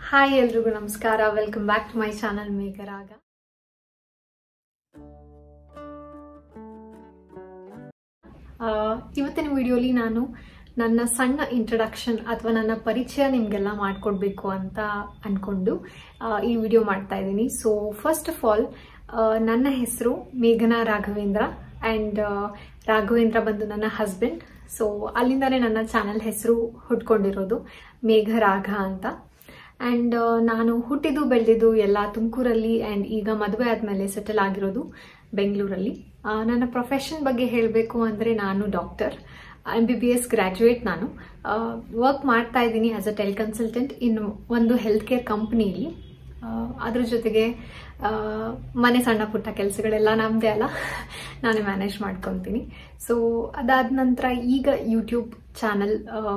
hi ಎಲ್ರಿಗೂ ನಮಸ್ಕಾರ welcome back to my channel Megharaga ಆ, ಇವತ್ತಿನ ವಿಡಿಯೋಲಿ ನಾನು ನನ್ನ ಸಣ್ಣ ಇಂಟ್ರಡಕ್ಷನ್ ಅಥವಾ ನನ್ನ ಪರಿಚಯ ನಿಮಗೆಲ್ಲ ಮಾಡಿಕೊಡ್ಬೇಕು ಅಂತ ಅನ್ಕೊಂಡು ಆ, ಈ ವಿಡಿಯೋ ಮಾಡ್ತಾ ಇದ್ದೀನಿ ಸೊ ಫಸ್ಟ್ ಆಫ್ ಆಲ್ ನನ್ನ ಹೆಸರು ಮೇಘನಾ ರಾಘವೇಂದ್ರ ಆ್ಯಂಡ್ ರಾಘವೇಂದ್ರ ಬಂದು ನನ್ನ ಹಸ್ಬೆಂಡ್ ಸೊ ಅಲ್ಲಿಂದಾನೇ ನನ್ನ ಚಾನಲ್ ಹೆಸರು ಹುಟ್ಕೊಂಡಿರೋದು ಮೇಘರಾಘ ಅಂತ ಆ್ಯಂಡ್ ನಾನು ಹುಟ್ಟಿದ್ದು ಬೆಳೆದಿದ್ದು ಎಲ್ಲ ತುಮಕೂರಲ್ಲಿ ಆ್ಯಂಡ್ ಈಗ ಮದುವೆ ಆದಮೇಲೆ ಸೆಟಲ್ ಆಗಿರೋದು ಬೆಂಗಳೂರಲ್ಲಿ ಆ, ನನ್ನ ಪ್ರೊಫೆಷನ್ ಬಗ್ಗೆ ಹೇಳಬೇಕು ಅಂದರೆ ನಾನು doctor M B B S graduate ನಾನು ವರ್ಕ್ ಮಾಡ್ತಾ ಇದ್ದೀನಿ ಆಸ್ ಅ ಟೆಲ್ ಕನ್ಸಲ್ಟೆಂಟ್ ಇನ್ನು ಒಂದು ಹೆಲ್ತ್ ಕೇರ್ ಕಂಪ್ನಿಯಲ್ಲಿ ಅದ್ರ ಜೊತೆಗೆ ಆ, ಮನೆ ಸಣ್ಣ ಪುಟ್ಟ ಕೆಲಸಗಳೆಲ್ಲ ನಮ್ಮದೇ ಅಲ್ಲ ನಾನೇ ಮ್ಯಾನೇಜ್ ಮಾಡ್ಕೊತೀನಿ ಸೊ ಅದಾದ ನಂತರ ಈಗ ಯೂಟ್ಯೂಬ್ ಚಾನಲ್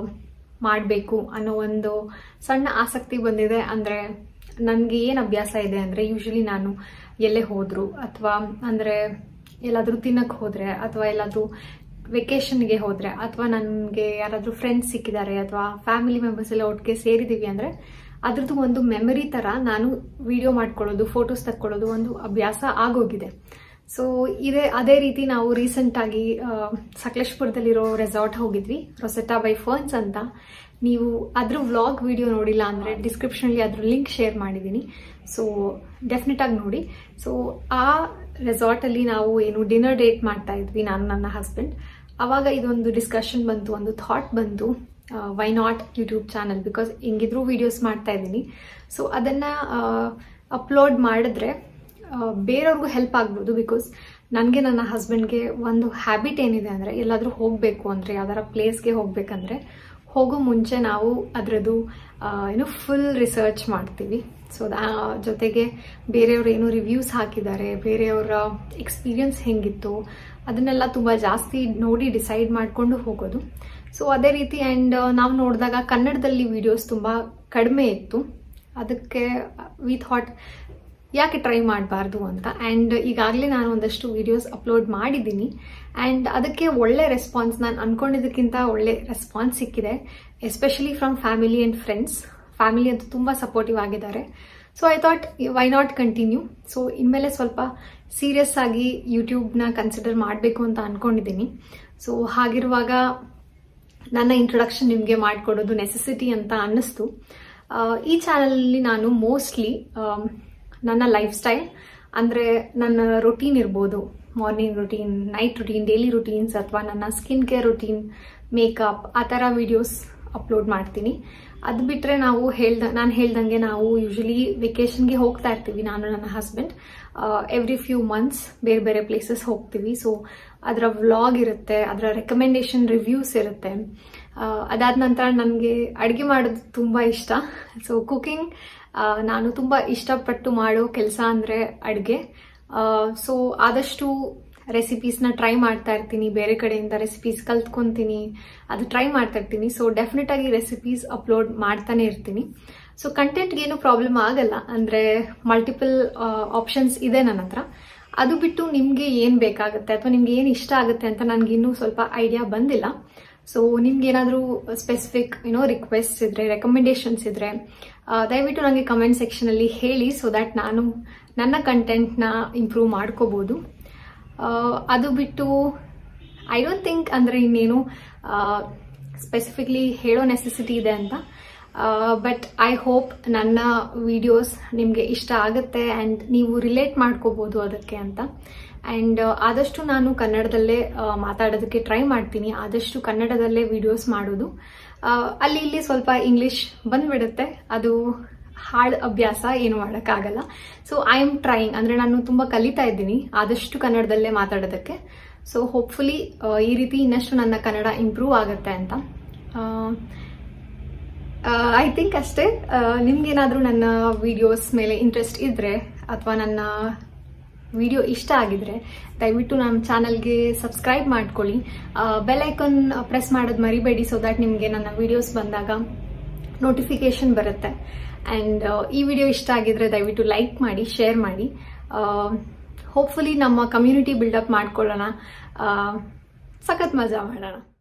ಮಾಡಬೇಕು ಅನ್ನೋ ಒಂದು ಸಣ್ಣ ಆಸಕ್ತಿ ಬಂದಿದೆ ಅಂದರೆ ನನಗೆ ಏನು ಅಭ್ಯಾಸ ಇದೆ ಅಂದರೆ ಯೂಶಲಿ ನಾನು ಎಲ್ಲೇ ಹೋದ್ರು ಅಥವಾ ಅಂದರೆ ಎಲ್ಲಾದರೂ ತಿನ್ನಕ್ಕೆ ಹೋದರೆ ಅಥವಾ ಎಲ್ಲಾದರೂ ವೆಕೇಷನ್ಗೆ ಹೋದರೆ ಅಥವಾ ನನಗೆ ಯಾರಾದರೂ ಫ್ರೆಂಡ್ಸ್ ಸಿಕ್ಕಿದ್ದಾರೆ ಅಥವಾ ಫ್ಯಾಮಿಲಿ ಮೆಂಬರ್ಸ್ ಎಲ್ಲ ಒಟ್ಟಿಗೆ ಸೇರಿದ್ದೀವಿ ಅಂದರೆ ಅದ್ರದ್ದು ಒಂದು ಮೆಮರಿ ಥರ ನಾನು ವಿಡಿಯೋ ಮಾಡ್ಕೊಳ್ಳೋದು ಫೋಟೋಸ್ ತಕ್ಕೊಳ್ಳೋದು ಒಂದು ಅಭ್ಯಾಸ ಆಗೋಗಿದೆ ಸೊ ಇದೇ ಅದೇ ರೀತಿ ನಾವು ರೀಸೆಂಟಾಗಿ ಸಕಲೇಶ್ಪುರದಲ್ಲಿರೋ ರೆಸಾರ್ಟ್ ಹೋಗಿದ್ವಿ ರೊಸೆಟಾ ಬೈ ಫರ್ನ್ಸ್ ಅಂತ ನೀವು ಅದ್ರ ವ್ಲಾಗ್ ವಿಡಿಯೋ ನೋಡಿಲ್ಲ ಅಂದರೆ ಡಿಸ್ಕ್ರಿಪ್ಷನಲ್ಲಿ ಅದ್ರ ಲಿಂಕ್ ಶೇರ್ ಮಾಡಿದ್ದೀನಿ ಸೊ ಡೆಫಿನೆಟ್ ಆಗಿ ನೋಡಿ ಸೊ ಆ ರೆಸಾರ್ಟಲ್ಲಿ ನಾವು ಏನು ಡಿನ್ನರ್ ಡೇಟ್ ಮಾಡ್ತಾ ಇದ್ವಿ ನಾನು ನನ್ನ ಹಸ್ಬೆಂಡ್ ಅವಾಗ ಇದೊಂದು ಡಿಸ್ಕಷನ್ ಬಂತು ಒಂದು ಥಾಟ್ ಬಂತು why not YouTube channel because ಹೆಂಗಿದ್ರು ವಿಡಿಯೋಸ್ ಮಾಡ್ತಾ ಇದ್ದೀನಿ ಸೊ ಅದನ್ನು ಅಪ್ಲೋಡ್ ಮಾಡಿದ್ರೆ ಆ, ಬೇರೆಯವ್ರಿಗೂ ಹೆಲ್ಪ್ ಆಗ್ಬೋದು ಬಿಕಾಸ್ ನನಗೆ ನನ್ನ ಹಸ್ಬೆಂಡ್ಗೆ ಒಂದು ಹ್ಯಾಬಿಟ್ ಏನಿದೆ ಅಂದರೆ ಎಲ್ಲಾದರೂ ಹೋಗಬೇಕು ಅಂದರೆ ಯಾವ್ದಾರ ಪ್ಲೇಸ್ಗೆ ಹೋಗಬೇಕಂದ್ರೆ ಹೋಗೋ ಮುಂಚೆ ನಾವು ಅದರದ್ದು ಏನು ಫುಲ್ ರಿಸರ್ಚ್ ಮಾಡ್ತೀವಿ ಸೊ ಜೊತೆಗೆ ಬೇರೆಯವರು ಏನು ರಿವ್ಯೂಸ್ ಹಾಕಿದ್ದಾರೆ ಬೇರೆಯವರ ಎಕ್ಸ್ಪೀರಿಯನ್ಸ್ ಹೆಂಗಿತ್ತು ಅದನ್ನೆಲ್ಲ ತುಂಬ ಜಾಸ್ತಿ ನೋಡಿ ಡಿಸೈಡ್ ಮಾಡಿಕೊಂಡು ಹೋಗೋದು ಸೊ ಅದೇ ರೀತಿ ಆ್ಯಂಡ್ ನಾವು ನೋಡಿದಾಗ ಕನ್ನಡದಲ್ಲಿ ವಿಡಿಯೋಸ್ ತುಂಬ ಕಡಿಮೆ ಇತ್ತು ಅದಕ್ಕೆ ವಿ ಥಾಟ್ ಯಾಕೆ ಟ್ರೈ ಮಾಡಬಾರ್ದು ಅಂತ ಆ್ಯಂಡ್ ಈಗಾಗಲೇ ನಾನು ಒಂದಷ್ಟು ವಿಡಿಯೋಸ್ ಅಪ್ಲೋಡ್ ಮಾಡಿದ್ದೀನಿ ಆ್ಯಂಡ್ ಅದಕ್ಕೆ ಒಳ್ಳೆ ರೆಸ್ಪಾನ್ಸ್ ನಾನು ಅಂದ್ಕೊಂಡಿದ್ದಕ್ಕಿಂತ ಒಳ್ಳೆ ರೆಸ್ಪಾನ್ಸ್ ಸಿಕ್ಕಿದೆ especially from family and friends family ಅಂತೂ ತುಂಬ ಸಪೋರ್ಟಿವ್ ಆಗಿದ್ದಾರೆ so I thought why not continue so ಇನ್ಮೇಲೆ ಸ್ವಲ್ಪ ಸೀರಿಯಸ್ ಆಗಿ ಯೂಟ್ಯೂಬ್ನ ಕನ್ಸಿಡರ್ ಮಾಡಬೇಕು ಅಂತ ಅಂದ್ಕೊಂಡಿದ್ದೀನಿ ಸೊ ಹಾಗಿರುವಾಗ ನನ್ನ ಇಂಟ್ರೊಡಕ್ಷನ್ ನಿಮಗೆ ಮಾಡಿಕೊಡೋದು ನೆಸೆಸಿಟಿ ಅಂತ ಅನ್ನಿಸ್ತು ಆ, ಈ ಚಾನಲಲ್ಲಿ ನಾನು ಮೋಸ್ಟ್ಲಿ ನನ್ನ ಲೈಫ್ ಸ್ಟೈಲ್ ಅಂದರೆ ನನ್ನ ರೊಟೀನ್ ಇರ್ಬೋದು morning routine night routine daily routines ಅಥವಾ ನನ್ನ ಸ್ಕಿನ್ ಕೇರ್ ರುಟೀನ್ ಮೇಕಪ್ ಆ ಥರ ವಿಡಿಯೋಸ್ ಅಪ್ಲೋಡ್ ಮಾಡ್ತೀನಿ ಅದು ಬಿಟ್ಟರೆ ನಾವು ಹೇಳ್ದ ನಾನು ಹೇಳ್ದಂಗೆ ನಾವು ಯೂಶಲಿ ವೆಕೇಷನ್ಗೆ ಹೋಗ್ತಾ ಇರ್ತೀವಿ ನಾನು ನನ್ನ ಹಸ್ಬೆಂಡ್ ಎವ್ರಿ ಫ್ಯೂ ಮಂತ್ಸ್ ಬೇರೆ ಬೇರೆ ಪ್ಲೇಸಸ್ ಹೋಗ್ತೀವಿ ಸೊ ಅದರ ವ್ಲಾಗ್ ಇರುತ್ತೆ ಅದರ ರೆಕಮೆಂಡೇಶನ್ ರಿವ್ಯೂಸ್ ಇರುತ್ತೆ ಆ, ಅದಾದ ನಂತರ ನನಗೆ ಅಡುಗೆ ಮಾಡೋದು ತುಂಬ ಇಷ್ಟ ಸೊ ಕುಕಿಂಗ್ ನಾನು ತುಂಬ ಇಷ್ಟಪಟ್ಟು ಮಾಡೋ ಕೆಲಸ ಅಂದರೆ ಅಡುಗೆ ಸೊ ಆದಷ್ಟು ರೆಸಿಪೀಸ್ನ ಟ್ರೈ ಮಾಡ್ತಾ ಇರ್ತೀನಿ ಬೇರೆ ಕಡೆಯಿಂದ ರೆಸಿಪೀಸ್ ಕಲ್ತ್ಕೊತೀನಿ ಅದು ಟ್ರೈ ಮಾಡ್ತಾ ಇರ್ತೀನಿ ಸೊ ಡೆಫಿನೆಟ್ ಆಗಿ ರೆಸಿಪೀಸ್ ಅಪ್ಲೋಡ್ ಮಾಡ್ತಾನೆ ಇರ್ತೀನಿ ಸೊ ಕಂಟೆಂಟ್ಗೆ ಏನು ಪ್ರಾಬ್ಲಮ್ ಆಗಲ್ಲ ಅಂದರೆ ಮಲ್ಟಿಪಲ್ ಆಪ್ಷನ್ಸ್ ಇದೆ ನನ್ನ ಹತ್ರ ಅದು ಬಿಟ್ಟು ನಿಮಗೆ ಏನು ಬೇಕಾಗುತ್ತೆ ಅಥವಾ ನಿಮ್ಗೆ ಏನು ಇಷ್ಟ ಆಗುತ್ತೆ ಅಂತ ನನಗೆ ಇನ್ನೂ ಸ್ವಲ್ಪ ಐಡಿಯಾ ಬಂದಿಲ್ಲ ಸೊ ನಿಮ್ಗೆ ಏನಾದರೂ ಸ್ಪೆಸಿಫಿಕ್ ಏನೋ ರಿಕ್ವೆಸ್ಟ್ ಇದ್ರೆ ರೆಕಮೆಂಡೇಶನ್ಸ್ ಇದ್ರೆ ಆ, ದಯವಿಟ್ಟು ನನಗೆ ಕಮೆಂಟ್ ಸೆಕ್ಷನಲ್ಲಿ ಹೇಳಿ ಸೊ ದ್ಯಾಟ್ ನಾನು ನನ್ನ ಕಂಟೆಂಟ್ನ ಇಂಪ್ರೂವ್ ಮಾಡ್ಕೋಬೋದು ಆ, ಅದು ಬಿಟ್ಟು ಐ ಡೋಂಟ್ ಥಿಂಕ್ ಅಂದರೆ ಇನ್ನೇನು ಸ್ಪೆಸಿಫಿಕ್ಲಿ ಹೇಳೋ ನೆಸೆಸಿಟಿ ಇದೆ ಅಂತ ಬಟ್ ಐ ಹೋಪ್ ನನ್ನ ವಿಡಿಯೋಸ್ ನಿಮಗೆ ಇಷ್ಟ ಆಗುತ್ತೆ ಆ್ಯಂಡ್ ನೀವು ರಿಲೇಟ್ ಮಾಡ್ಕೋಬೋದು ಅದಕ್ಕೆ ಅಂತ ಆ್ಯಂಡ್ ಆದಷ್ಟು ನಾನು ಕನ್ನಡದಲ್ಲೇ ಆ, ಮಾತಾಡೋದಕ್ಕೆ ಟ್ರೈ ಮಾಡ್ತೀನಿ ಆದಷ್ಟು ಕನ್ನಡದಲ್ಲೇ ವಿಡಿಯೋಸ್ ಮಾಡೋದು ಆ, ಅಲ್ಲಿ ಇಲ್ಲಿ ಸ್ವಲ್ಪ ಇಂಗ್ಲಿಷ್ ಬಂದ್ಬಿಡುತ್ತೆ ಅದು ಹಾಳು ಅಭ್ಯಾಸ ಏನು ಮಾಡೋಕ್ಕಾಗಲ್ಲ ಸೊ ಐ ಆಮ್ ಟ್ರೈಯಿಂಗ್ ಅಂದರೆ ನಾನು ತುಂಬ ಕಲಿತಾ ಇದ್ದೀನಿ ಆದಷ್ಟು ಕನ್ನಡದಲ್ಲೇ ಮಾತಾಡೋದಕ್ಕೆ ಸೊ ಹೋಪ್ಫುಲಿ ಈ ರೀತಿ ಇನ್ನಷ್ಟು ನನ್ನ ಕನ್ನಡ ಇಂಪ್ರೂವ್ ಆಗುತ್ತೆ ಅಂತ ಐ ಥಿಂಕ್ ಅಷ್ಟೇ ನಿಮ್ಗೇನಾದರೂ ನನ್ನ ವಿಡಿಯೋಸ್ ಮೇಲೆ ಇಂಟ್ರೆಸ್ಟ್ ಇದ್ದರೆ ಅಥವಾ ನನ್ನ ವಿಡಿಯೋ ಇಷ್ಟ ಆಗಿದ್ರೆ ದಯವಿಟ್ಟು ನಮ್ಮ ಚಾನಲ್ಗೆ ಸಬ್ಸ್ಕ್ರೈಬ್ ಮಾಡ್ಕೊಳ್ಳಿ ಬೆಲ್ ಐಕಾನ್ ಪ್ರೆಸ್ ಮಾಡೋದು ಮರಿಬೇಡಿ ಸೊ ದ್ಯಾಟ್ ನಿಮಗೆ ನನ್ನ ವಿಡಿಯೋಸ್ ಬಂದಾಗ ನೋಟಿಫಿಕೇಶನ್ ಬರುತ್ತೆ ಆ್ಯಂಡ್ ಈ ವಿಡಿಯೋ ಇಷ್ಟ ಆಗಿದ್ರೆ ದಯವಿಟ್ಟು ಲೈಕ್ ಮಾಡಿ ಶೇರ್ ಮಾಡಿ ಹೋಪ್ಫುಲಿ ನಮ್ಮ ಕಮ್ಯುನಿಟಿ ಬಿಲ್ಡಪ್ ಮಾಡ್ಕೊಳ್ಳೋಣ ಆ, ಸಖತ್ ಮಜಾ ಮಾಡೋಣ